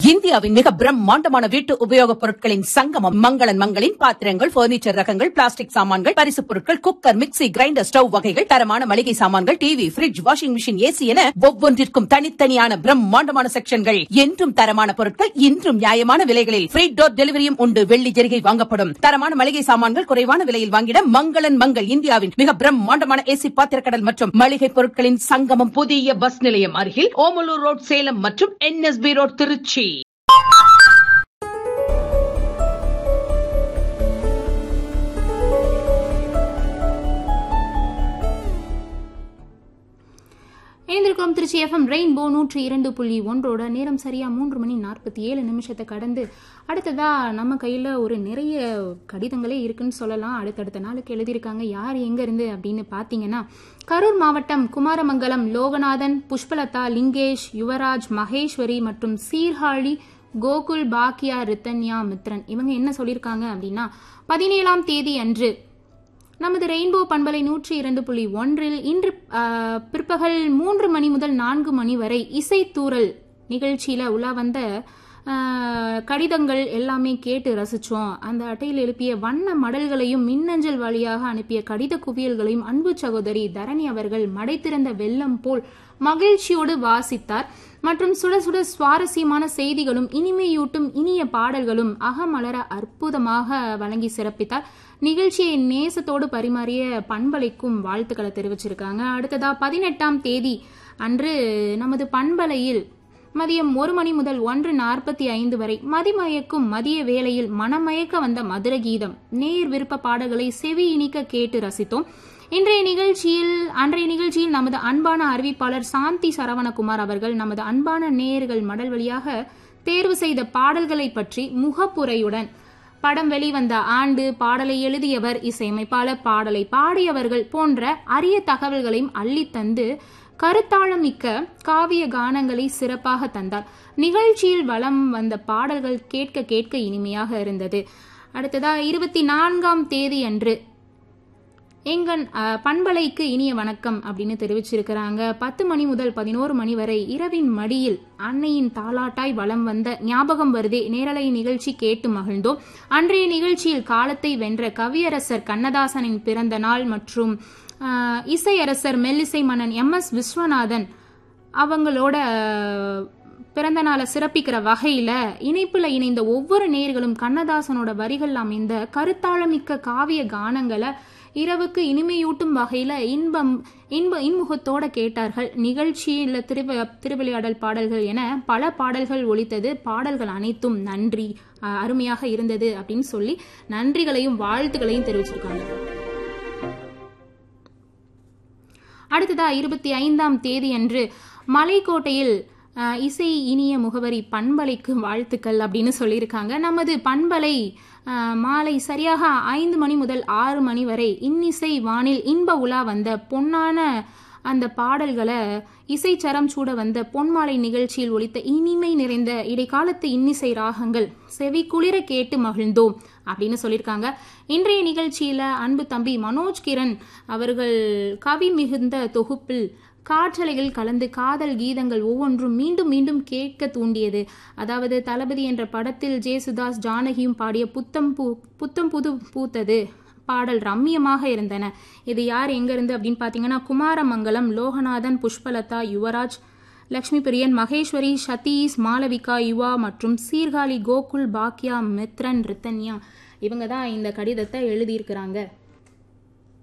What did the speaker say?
இந்தியாவின் மிக பிரம்மாண்டமான வீட்டு உபயோகப் பொருட்களின் சங்கமம் மங்களன் மங்களின் பாத்திரங்கள் பர்னிச்சர் ரகங்கள் பிளாஸ்டிக் சாமான்கள் பரிசுப் பொருட்கள் குக்கர் மிக்ஸி கிரைண்டர் ஸ்டவ் வகைகள் தரமான மளிகை சாமான்கள் TV fridge washing machine AC என ஒவ்வொன்றிற்கும் தனித்தனியான பிரம்மாண்டமான செக்ஷன்கள் என்றும் தரமான பொருட்கள் இன்றும் நியாயமான விலைகளில் ஃப்ரீ டோர் டெலிவரியும் உண்டு வெள்ளி ஜெரிகை வாங்கப்படும் தரமான மளிகை சாமான்கள் குறைவான விலையில் வாங்கிட மங்களன் மங்கள் இந்தியாவின் மிக பிரம்மாண்டமான ஏசி பாத்திரக்கடல் மற்றும் மளிகை பொருட்களின் சங்கமம் புதிய பஸ் நிலையம் அருகில் ஓமலூர் ரோட் சேலம் மற்றும் என்எஸ்பி ரோட் திருச்சி இணைந்திருக்கிறோம் திருச்சி எஃப்எம் ரெயின்போ நூற்றி இரண்டு புள்ளி ஒன்றோட நேரம் சரியா மூன்று மணி நாற்பத்தி ஏழு நிமிஷத்தை கடந்து அடுத்ததா நம்ம கையில ஒரு நிறைய கடிதங்களே இருக்குன்னு சொல்லலாம் அடுத்தடுத்த நாளுக்கு எழுதியிருக்காங்க யார் எங்க இருந்து அப்படின்னு பாத்தீங்கன்னா கரூர் மாவட்டம் குமாரமங்கலம் லோகநாதன் புஷ்பலதா லிங்கேஷ் யுவராஜ் மகேஸ்வரி மற்றும் சீர்காழி கோகுல் பாக்கியா ரித்தன்யா மித்ரன் இவங்க என்ன சொல்லியிருக்காங்க அப்படின்னா பதினேழாம் தேதி அன்று நமது ரெயின்போ பண்பலை நூற்றி இரண்டு புள்ளி ஒன்றில் இன்று ஆ, பிற்பகல் மூன்று மணி முதல் நான்கு மணி வரை இசைத்தூரல் நிகழ்ச்சியில உலா வந்த ஆ, கடிதங்கள் எல்லாமே கேட்டு ரசிச்சோம் அந்த அட்டையில் எழுப்பிய வண்ண மடல்களையும் மின்னஞ்சல் வழியாக அனுப்பிய கடித குவியல்களையும் அன்பு சகோதரி தரணி அவர்கள் மடைத்திருந்த வெள்ளம் போல் மகிழ்ச்சியோடு வாசித்தார் மற்றும் சுட சுட சுவாரஸ்யமான செய்திகளும் இனிமையூட்டும் இனிய பாடல்களும் அகமலர அற்புதமாக வழங்கி சிறப்பித்தார் நிகழ்ச்சியை நேசத்தோடு பரிமாறிய பண்பலைக்கும் வாழ்த்துக்களை தெரிவிச்சிருக்காங்க அடுத்ததா பதினெட்டாம் தேதி அன்று நமது பண்பலையில் மதியம் ஒரு மணி முதல் ஒன்று நாற்பத்தி ஐந்து வரை மதிமயக்கும் மதிய வேளையில் மனமயக்க வந்த மதுர கீதம் நேர் விருப்ப பாடல்களை செவி இனிக்க கேட்டு ரசித்தோம் இன்றைய நிகழ்ச்சியில் அன்றைய நிகழ்ச்சியில் நமது அன்பான அறிவிப்பாளர் சாந்தி சரவணகுமார் அவர்கள் நமது அன்பான நேயர்கள் மடல் வழியாக தேர்வு செய்த பாடல்களை பற்றி முகப்புரையுடன் படம் வெளிவந்த ஆண்டு பாடலை எழுதியவர் இசையமைப்பாளர் பாடலை பாடியவர்கள் போன்ற அரிய தகவல்களையும் அள்ளித் தந்து கருத்தாழம் மிக்க காவிய கானங்களை சிறப்பாக தந்தார் நிகழ்ச்சியில் வலம் வந்த பாடல்கள் கேட்க கேட்க இனிமையாக இருந்தது அடுத்ததா இருபத்தி நான்காம் தேதி அன்று எங்கன் அஹ், பண்பலைக்கு இனிய வணக்கம் அப்படின்னு தெரிவிச்சிருக்கிறாங்க பத்து மணி முதல் பதினோரு மணி வரை இரவின் மடியில் அன்னையின் தாலாட்டாய் வலம் வந்த ஞாபகம் வருதே நேரலை நிகழ்ச்சி கேட்டு மகிழ்ந்தோம் அன்றைய நிகழ்ச்சியில் காலத்தை வென்ற கவியரசர் கண்ணதாசனின் பிறந்த நாள் மற்றும் அஹ், இசையரசர் மெல்லிசை மன்னன் எம் எஸ் விஸ்வநாதன் அவங்களோட அஹ், பிறந்த நாளை சிறப்பிக்கிற வகையில இணைப்புல இணைந்த ஒவ்வொரு நேர்களும் கண்ணதாசனோட வரிகள் அமைந்த கருத்தாழமிக்க காவிய கானங்களை இரவுக்கு இனிமையூட்டும் வகையில இன்பம் இன்ப இன்முகத்தோட கேட்டார்கள் நிகழ்ச்சியில் திருவி திருவிளையாடல் பாடல்கள் என பல பாடல்கள் ஒலித்தது பாடல்கள் அனைத்தும் நன்றி அஹ், அருமையாக இருந்தது அப்படின்னு சொல்லி நன்றிகளையும் வாழ்த்துக்களையும் தெரிவிச்சிருக்காங்க அடுத்ததா இருபத்தி ஐந்தாம் தேதி அன்று மலைக்கோட்டையில் அஹ், இசை இனிய முகவரி பண்பலைக்கு வாழ்த்துக்கள் அப்படின்னு சொல்லியிருக்காங்க நமது பண்பலை அஹ், மாலை சரியாக ஐந்து மணி முதல் ஆறு மணி வரை இன்னிசை வானில் இன்ப உலா வந்த பொன்னான அந்த பாடல்களை இசைச்சரம் சூட வந்த பொன்மாலை நிகழ்ச்சியில் ஒலித்த இனிமை நிறைந்த இடைக்காலத்து இன்னிசை ராகங்கள் செவி குளிர கேட்டு மகிழ்ந்தோம் அப்படின்னு சொல்லியிருக்காங்க இன்றைய நிகழ்ச்சியில அன்பு தம்பி மனோஜ் கிரண் அவர்கள் கவி மிகுந்த தொகுப்பில் காற்றலைகள் கலந்து காதல் கீதங்கள் ஒவ்வொன்றும் மீண்டும் மீண்டும் கேட்க தூண்டியது அதாவது தளபதி என்ற படத்தில் ஜேசுதாஸ் ஜானகியும் பாடிய புத்தம் பூ புத்தம் புது பூத்தது பாடல் ரம்மியமாக இருந்தன இது யார் எங்க இருந்து அப்படின்னு பார்த்தீங்கன்னா குமாரமங்கலம் லோகநாதன் புஷ்பலதா யுவராஜ் லக்ஷ்மி பிரியன் மகேஸ்வரி சதீஷ் மாளவிகா யுவா மற்றும் சீர்காழி கோகுல் பாக்யா மித்ரன் ரித்தன்யா இவங்க தான் இந்த கடிதத்தை எழுதியிருக்கிறாங்க